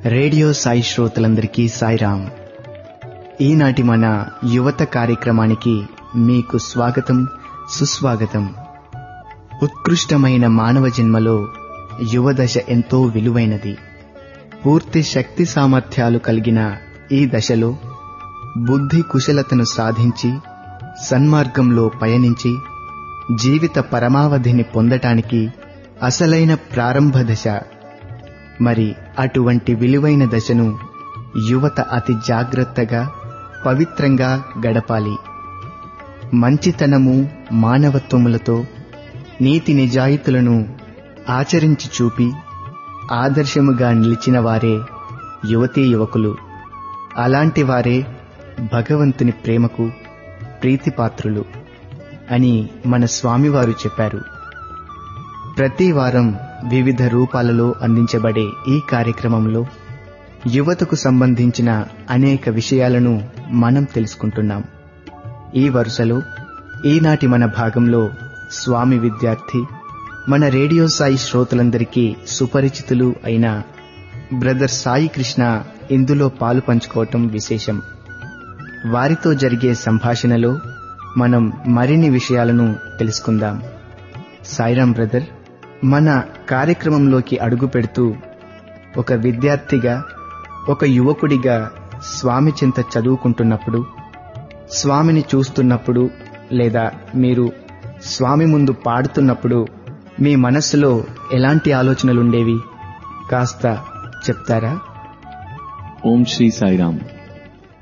radio Sai శ్రోతలందరికీ సాయిరాం ఈనాటి మన యువత కార్యక్రమానికి మీకు స్వాగతం సుస్వాగతం ఉత్కృష్టమైన మానవ జన్మలో యువదశ ఎంతో విలువైనది పూర్తి శక్తి సామర్థ్యాలు కలిగిన ఈ దశలో బుద్ధి కుశలతను సాధించి సన్మార్గంలో పయనించి జీవిత పరమావధిని పొందటానికి అసలైన ప్రారంభ దశ మరి అటువంటి విలువైన దశను యువత అతి జాగ్రత్తగా పవిత్రంగా గడపాలి మంచితనము మానవత్వములతో నీతి నిజాయితీలను ఆచరించి చూపి ఆదర్శముగా నిలిచిన వారే యువతీ యువకులు అలాంటి వారే భగవంతుని ప్రేమకు ప్రీతిపాత్రులు అని మన స్వామివారు చెప్పారు ప్రతి వారం వివిధ రూపాలలో అందించబడే ఈ కార్యక్రమంలో యువతకు సంబంధించిన అనేక విషయాలను మనం తెలుసుకుంటున్నాం ఈ వరుసలో ఈనాటి మన భాగంలో స్వామి విద్యార్థి మన రేడియో సాయి శ్రోతలందరికీ సుపరిచితులు అయిన బ్రదర్ సాయి కృష్ణ ఇందులో పాలు పంచుకోవటం విశేషం వారితో జరిగే సంభాషణలో మనం మరిన్ని విషయాలను తెలుసుకుందాం సాయిరాం బ్రదర్ మన కార్యక్రమంలోకి అడుగు పెడుతూ ఒక విద్యార్థిగా ఒక యువకుడిగా స్వామి చింత చదువుకుంటున్నప్పుడు స్వామిని చూస్తున్నప్పుడు లేదా మీరు స్వామి ముందు పాడుతున్నప్పుడు మీ మనస్సులో ఎలాంటి ఆలోచనలుండేవి కాస్త చెప్తారా ఓం శ్రీ సాయిరామ్